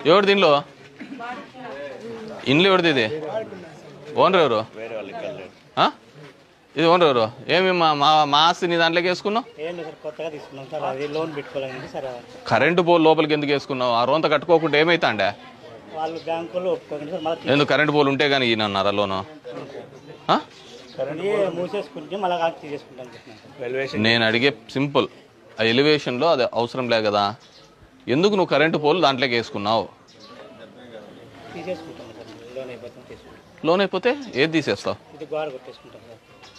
ఎవరు దీనిలో ఇండ్లు ఎవరిది ఇది ఓనర్ ఎవరు ఆ? ఇది ఓనర్ ఎవరు ఏమి మా మా మా ఆస్తి నీ దాంట్లోకి వేసుకున్నావు ఏం లేదు సార్ కొత్తగా తీసుకున్నాం సార్ అది లోన్ పెట్టుకోవాలని సార్ కరెంటు పోల్ లోపలికి ఎందుకు వేసుకున్నావు ఆ రోంత కట్టుకోకుండా ఏమైతాండే వాళ్ళు బ్యాంకులో ఒప్పుకోకండి సార్ మళ్ళీ ఎందుకు కరెంటు పోల్ ఉంటే కానీ ఈయన అన్నారా లోను ఆ? కరెంట్ మూసేసుకుంటే మళ్ళీ కాదు తీసేసుకుంటాం చెప్తున్నాను సార్ నేను అడిగే సింపుల్ ఆ ఎలివేషన్లో అది అవసరం లే కదా ఎందుకు నువ్వు కరెంటు పోల్ దాంట్లోకి వేసుకున్నావు తీసేసుకుంటాం సార్ లోన్ అయిపోతుంది తీసుకుంటాం లోన్ అయిపోతే ఏది తీసేస్తావు ఇది గోడ కొట్టేసుకుంటాం సార్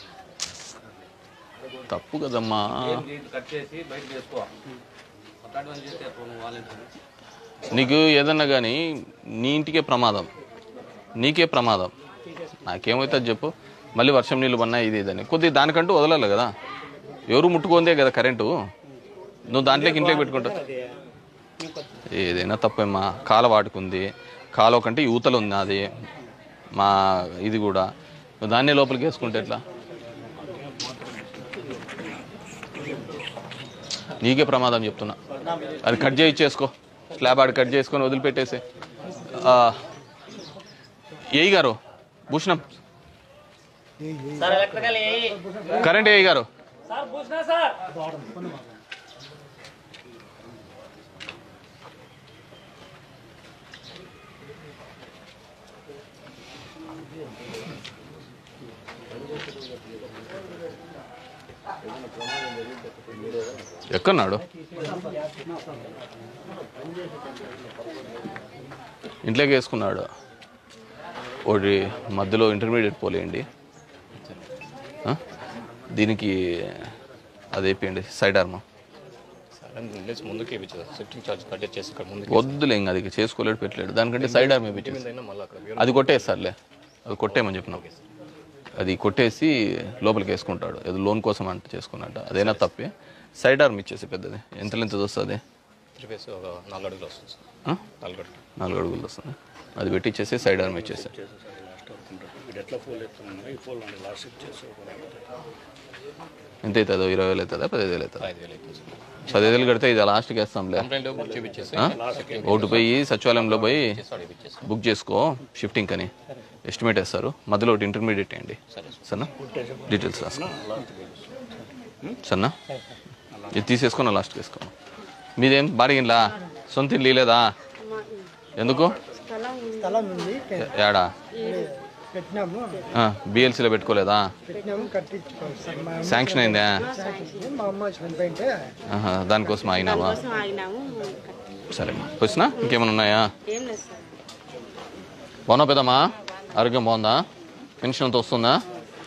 తప్పు కదమ్మా కట్ చేసి బయట చేసుకో అట్లాంటివన్నీ చేస్తే ఎట్లా నువ్వు వాళ్ళని నీకు ఏదన్నా కానీ నీ ఇంటికే ప్రమాదం నీకే ప్రమాదం నాకేమవుతుంది చెప్పు మళ్ళీ వర్షం నీళ్ళు పన్నా ఇది ఇదని కొద్దిగా దానికంటూ వదలాలి కదా ఎవరు ముట్టుకుందే కదా కరెంటు నువ్వు దాంట్లోకి ఇంట్లోకి పెట్టుకుంటావు అది మేము కొత్త ఏదైనా తప్పేమ్మా కాల వాడుకుంది కాలువ కంటే యూతలు ఉంది అది మా ఇది కూడా నువ్వు దాన్నే లోపలికి వేసుకుంటే ఎట్లా నీకే ప్రమాదం చెప్తున్నా అది కట్ చేయి చేసుకో స్లాబ్ ఆడి కట్ చేసుకొని వదిలిపెట్టేసి ఏయి గారు భూషణం కరెంట్ ఏయి గారు ఎక్కడున్నాడు ఇంట్లోకి వేసుకున్నాడు ఒకటి మధ్యలో ఇంటర్మీడియట్ పోలేయండి ఆ? దీనికి అది అయిపోయింది సైడ్ ఆర్మ్ లేచి ముందుకు ఇప్పించదు సెట్టింగ్ చార్జ్ కట్ చేసి ఇక్కడ ముందుకు వద్దులే ఇంకా అది చేసుకోలేడు పెట్టలేడు దానికంటే సైడ్ ఆర్మ్ వేయించేసి అయినా మళ్ళీ అక్కడ అది కొట్టేస్తారులే అది కొట్టేయమని చెప్పినాం అది కొట్టేసి లోపలికి వేసుకుంటాడు అది లోన్ కోసం అంటే చేసుకున్నట్ట అదైనా తప్పే సైడ్ ఆర్మ్ ఇచ్చేసి పెద్దది ఎంత ఎంత వస్తుంది త్రీ ఫేస్ ఒక నాలుగు అడుగులు వస్తుంది సార్ ఆ? నాలుగు అడుగులు నాలుగు అడుగులు వస్తుంది అది పెట్టించేసి సైడ్ ఆర్మ్ ఇచ్చేసి ఎంత అవుతుందో ఇరవై వేలు అవుతుందా పదిహేను వేలు అవుతుందా ఐదు వేలు అవుతుంది సార్ పదిహేను వేలు కడితే ఇది లాస్ట్కి వేస్తాంలే కంప్లైంట్ బుక్ చూపించేసి ఆ? ఒకటి పోయి సచివాలయంలో పోయి సార్ ఇప్పించేసి బుక్ చేసుకో షిఫ్టింగ్ అని ఎస్టిమేట్ వేస్తారు మధ్యలో ఒకటి ఇంటర్మీడియట్ వేయండి సరేనా డీటెయిల్స్ రాసుకో సరేనా ఇది తీసేసుకున్నా లాస్ట్కి వేసుకో మీదేం బాడిగిన్లా సొంత ఇల్లు లేదా ఎందుకు స్థలం ఉంది ఏ- ఏడా పెట్టినాము బిఎల్సీలో పెట్టుకోలేదా పెట్టినాము కట్టించుకోవాలి సార్ మా శాంక్షన్ అయిందా మా అమ్మ చనిపోయింటే ఆహా, దానికోసం ఆగినావా కోసం ఆగినాము సరేమ్మా వచ్చినా ఇంకేమైనా ఉన్నాయా ఏం లేదు సార్ బాగున్నా పెద్దమ్మా ఆరోగ్యం బాగుందా పెన్షన్ అంత వస్తుందా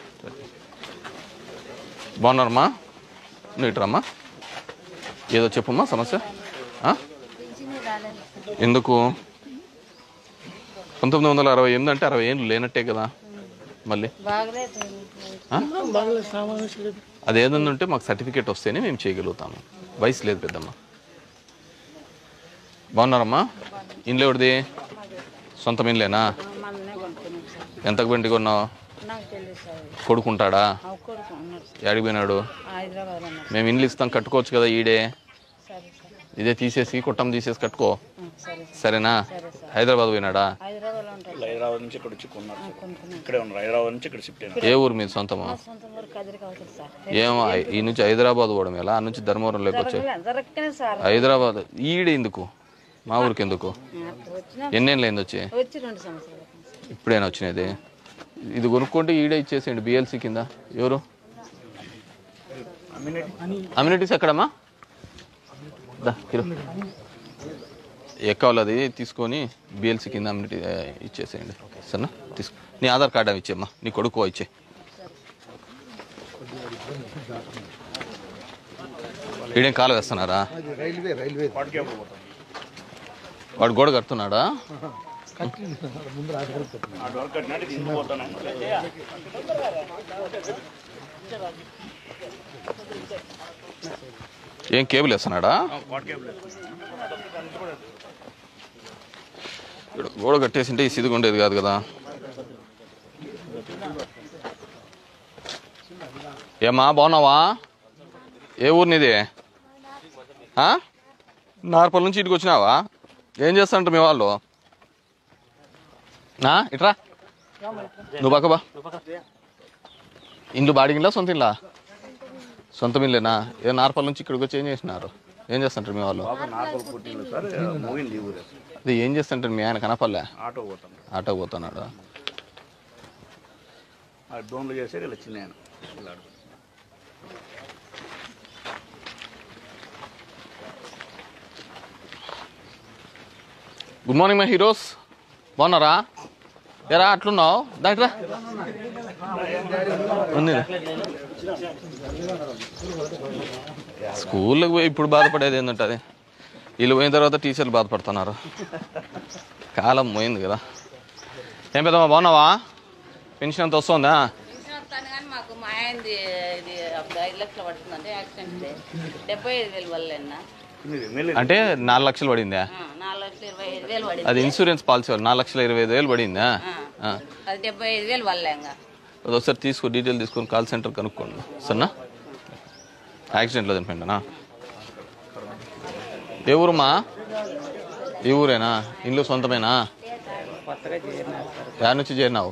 బాగున్నారమ్మా నువ్వు ఇటురమ్మా ఏదో చెప్పమ్మా సమస్య ఆ? ఎందుకు పంతొమ్మిది వందల అరవై ఎనిమిది అంటే అరవై ఏళ్ళు లేనట్టే కదా మళ్ళీ బాగలేదు ఆ? అది ఏదన్నా ఉంటే మాకు సర్టిఫికేట్ వస్తేనే మేము చేయగలుగుతాము వయసు లేదు పెద్దమ్మ బాగున్నారమ్మా ఇంట్లో ఎవరిది సొంతం ఇండ్లేనా మననే కొనుక్కున్నాం సార్ ఎంతకు పెంటి కొన్నావు నాకు తెలియదు సార్ కొడుకుంటాడా ఆ కొడుకు ఉన్నాడు సార్ యాడికి పోయినాడు హైదరాబాద్ ఉన్నారు మేము ఇండ్లు ఇస్తాం కట్టుకోవచ్చు కదా ఈడే సరే సార్ ఇదే తీసేసి కొట్టం తీసేసి కట్టుకో ఆ, సరే సార్ సరేనా సరే సార్ హైదరాబాద్ పోయినాడా హైదరాబాద్లో ఉంటారు హైదరాబాద్ నుంచి ఇక్కడ వచ్చి కొన్నారు ఆ, కొనుక్కున్నాం ఇక్కడే ఉన్నారు హైదరాబాద్ నుంచి ఇక్కడ షిఫ్ట్ అయినారు ఏ ఊరు మీద సొంతమా మా సొంత ఊరు కదిరికి అవుతుంది సార్ ఏమో ఈ నుంచి హైదరాబాద్ పోవడం ఎలా ఆ నుంచి ధర్మవరంలోకి వచ్చే జరగనే సార్ హైదరాబాద్ ఈడే ఎందుకు మా ఊరికి ఎందుకు అప్పుడు వచ్చిన ఎన్నేళ్ళు అయింది వచ్చి వచ్చి రెండు సంవత్సరాలు అవుతుంది సార్. ఇప్పుడేనా వచ్చినది ఇది కొనుక్కుంటే ఈడే ఇచ్చేసేయండి బిఎల్సి కింద ఎవరు అమ్యూనిటీస్ ఎక్కడమ్మా దా, కిలో. ఎక్కావాలి అది తీసుకొని బిఎల్సి కింద అమ్యూనిటీ ఆ, ఇచ్చేసేయండి సరేనా తీసుకో నీ ఆధార్ కార్డు అవి ఇచ్చేమ్మా నీ కొడుకు ఇచ్చే ఈడేం కాలు వేస్తున్నారా రైల్వే రైల్వే వాడు గోడ కడుతున్నాడా ఆ డోర్ కట్టినట్టు తీసుకుపోతాను ఏం కేబుల్ వేస్తున్నాడా కాట్ కేబుల్ ఇక్కడ గోడ కట్టేసింటే ఈ సిదిగా ఉండేది కాదు కదా ఏమ్మా బాగున్నావా ఏ ఊరు నీది ఆ? నార్పల్ నుంచి ఇటుకు వచ్చినావా ఏం చేస్తాంటారు మీ వాళ్ళు నా ఇట్రా నువ్వు పక్క బా ఇండ్లు బాడిగిలా సొంత ఇల్లా సొంత ఇల్లేనా ఏ నార్పల్ నుంచి ఇక్కడికి వచ్చి ఏం చేసినారు ఏం చేస్తుంటారు మీ వాళ్ళు బాబు నార్మల్ పుట్టింది సార్ మూవింది ఈ ఊరే సార్. ఇది ఏం చేస్తుంటారు మీ ఆయన కనపల్లే ఆటో పోతాం ఆటో పోతున్నాడు ఆ డోన్లు చేసేది ఇలా చిన్న ఆయన ఇలా ఆడుకుంటాం. గుడ్ మార్నింగ్ మై హీరోస్ బాగున్నారా ఎరా అట్లున్నావు దాట్రా ఉంది స్కూల్కి పోయి ఇప్పుడు బాధపడేది ఏంటంటే వీళ్ళు పోయిన తర్వాత టీచర్లు బాధపడుతున్నారు కాలం పోయింది కదా ఏం పెద్దమ్మా బాగున్నావా పెన్షన్ అంత వస్తుందా పెన్షన్ వస్తాను కానీ మాకు మా ఆయనది ఇది అప్పుడు ఐదు లక్షలు పడుతుందంటే యాక్సిడెంట్ డెబ్బై ఐదు వేలు వల్లేన్న ఇది ఎమ్మెల్యే అంటే నాలుగు లక్షలు పడిందా నాలుగు లక్షల ఇరవై ఐదు వేలు పడింది అది ఇన్సూరెన్స్ పాలసీ వాళ్ళు నాలుగు లక్షల ఇరవై ఐదు వేలు పడిందా ఆ. అది డెబ్బై ఐదు వేలు వల్లే ఇంకా అది ఒకసారి తీసుకో డీటెయిల్ తీసుకొని కాల్ సెంటర్ కనుక్కోండి సరేనా యాక్సిడెంట్లో చనిపోయిందనా ఏ ఊరుమా ఈ ఊరేనా ఇల్లు సొంతమేనా యాడ్ నుంచి చేరినావు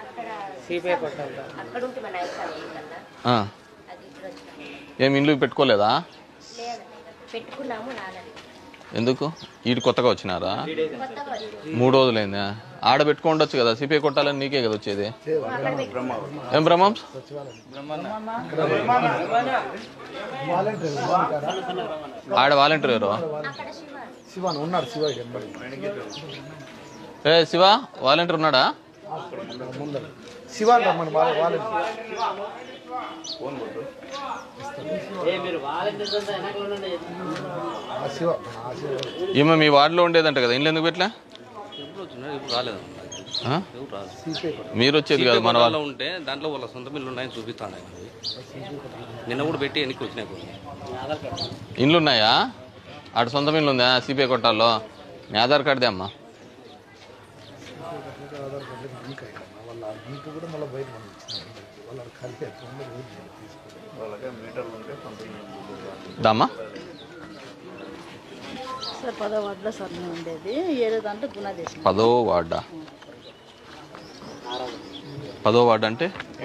ఆ. ఏం ఇల్లు పెట్టుకోలేదా పెట్టుకున్నాము నాన్నది ఎందుకు ఈడు కొత్తగా వచ్చినారా మూడు రోజులైందా ఆడ పెట్టుకోండొచ్చు కదా సిపిఐ కొట్టాలని నీకే కదా వచ్చేది ఏం బ్రహ్మం ఆడ వాలంటీర్ ఎవరు శివాన్ ఉన్నాడు శివ ఎంబడి ఏ శివ వాలంటీర్ ఉన్నాడా ముందర శివాన్ రమ్మని వాళ్ళ వాళ్ళ ఆ శివ ఆ శివ ఈమె మీ వార్డులో ఉండేదంట కదా ఇల్లు ఎందుకు పెట్టలే ఎప్పుడు వచ్చినా ఇప్పుడు రాలేదు ఆ? ఎవరు రాదు మీరు వచ్చేది కాదు మన వాళ్ళు వాళ్ళు ఉంటే దాంట్లో వాళ్ళ సొంత మిల్లు ఉన్నాయని చూపిస్తాను ఆయన అవి. నిన్న కూడా పెట్టి వెనక్కి వచ్చినాయి కొన్ని ఇండ్లు ఉన్నాయా ఆడ సొంత ఇల్లు ఉందా సిపిఐ కొట్టాలో మీ ఆధార్ కార్డుదే అమ్మా ఆధార్ కార్డు లింక్ అయ్యారు వాళ్ళ లింక్ కూడా మళ్ళీ బయట మనం ఇచ్చినాం వాళ్ళ కలిపి ఎట్లా తీసుకోవాలి వాళ్ళకే మీటర్లు ఉంటే పంపిణీ దామ్మా సార్ పదో వార్డులో సార్ మేము ఉండేది ఏదో దాంట్లో గుణ చేసిన పదో వార్డా పదో వార్డు అంటే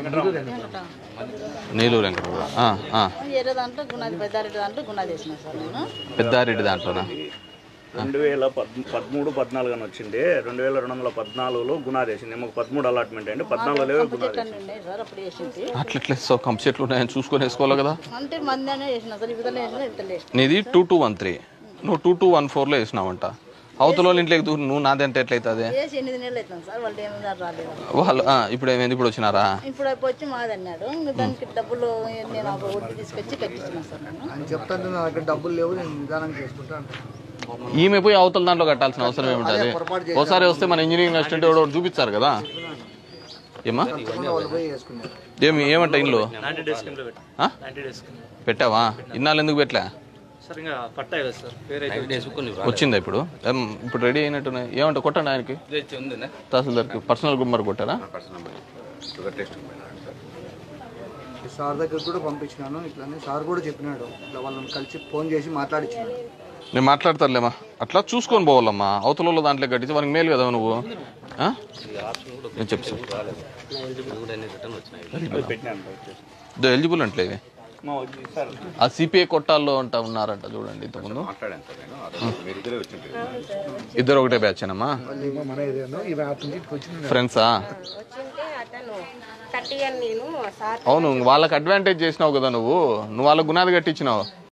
నీలూరు వెంకటరావు ఆ, ఆ. ఏదో దాంట్లో గుణాది పెద్దారెడ్డి దాంట్లో గుణ చేసిన సార్ నేను పెద్దారెడ్డి దాంట్లోనా రెండు వేల పద్ పదమూడు పద్నాలుగు అని వచ్చింది రెండు వేల రెండు వందల పద్నాలుగులో గుణాది వేసింది మాకు పదమూడు అలాట్మెంట్ అండి పద్నాలుగులో గుణాది చెట్లు అన్నీ ఉన్నాయి సార్ అప్పుడు వేసింది అట్లా ఎట్లా ఇస్తావు కంప చెట్లు ఉన్నాయని చూసుకొని వేసుకోవాలి కదా అంటే మంది అనే వేసిన సార్ ఇవిధంగా వేసిన ఇవిధంగా వేసిన నీది టూ టూ వన్ త్రీ నువ్వు టూ టూ వన్ ఫోర్లో వేసినావంట అవతల వాళ్ళ ఇంట్లోకి దూరం నువ్వు నాది అంటే ఎట్లయితుంది వేసి ఎనిమిది నెలలు అవుతుంది సార్ వాళ్ళు ఏమన్నా రాలేదు వాళ్ళు ఆ, ఇప్పుడు ఏమైంది ఇప్పుడు వచ్చినారా ఇప్పుడు అయిపోయి వచ్చి మాది అన్నాడు ఇంకా దానికి డబ్బులు నేను ఒక వడ్డీ తీసుకొచ్చి కట్టించిన సార్ నేను ఆయన చెప్తాంటే నా దగ్గర డబ్బులు లేవు నేను నిదానం చేసుకుంటా అంటాను ఈమె పోయి అవతల దాంట్లో కట్టాల్సిన అవసరం ఏముంటుంది ఒకసారి వస్తే మన ఇంజనీరింగ్ అసిస్టెంట్ ఎవడో ఒకడు చూపిస్తారు కదా ఏమా వాళ్ళు పోయి వేసుకున్నారు ఏమి ఏమంట ఇల్లు నైంటీ డేస్ కింద పెట్టి ఆ? నైంటీ డేస్ కింద పెట్టావా ఇన్నాళ్ళు ఎందుకు పెట్టలే సార్ ఇంకా పట్టాయి కదా సార్ పేరు ఫైవ్ డేస్ కొన్ని వచ్చిందా ఇప్పుడు ఏం, ఇప్పుడు రెడీ అయినట్టున్నాయి ఏమంట కొట్టండి ఆయనకి ఉంది తహసీల్దార్కి పర్సనల్ గుమ్మర్ కొట్టారా ఈ సార్ దగ్గర కూడా పంపించినాను ఇట్లానే సార్ కూడా చెప్పినాడు ఇట్లా వాళ్ళని కలిసి ఫోన్ చేసి మాట్లాడించినాడు నేను మాట్లాడతారులేమ్మా అట్లా చూసుకొని పోవాలమ్మా అవతల వాళ్ళ దాంట్లో కట్టించి వానికి మేలు కదా నువ్వు ఆ? నేను చెప్పు చెప్పు. కూడా అన్ని రిటర్న్ వచ్చినాయి పెట్టినాను వచ్చేసి ఇదో ఎలిజిబుల్ అంటే ఇవి మా వచ్చి సార్ ఆ సిపిఐ కొట్టాల్లో అంట ఉన్నారంట చూడండి ఇంతకుముందు ఇద్దరు ఒకటే బ్యాచ్ అమ్మా వాళ్ళు ఏమో మన ఏరియాలో ఇవి అటు నుంచి ఇటుకు వచ్చిన ఫ్రెండ్సా వచ్చింటే అతను కట్టియని నేను సార్ అవును వాళ్ళకి అడ్వాంటేజ్ చేసినావు కదా నువ్వు నువ్వు వాళ్ళకి గుణాది కట్టించినావు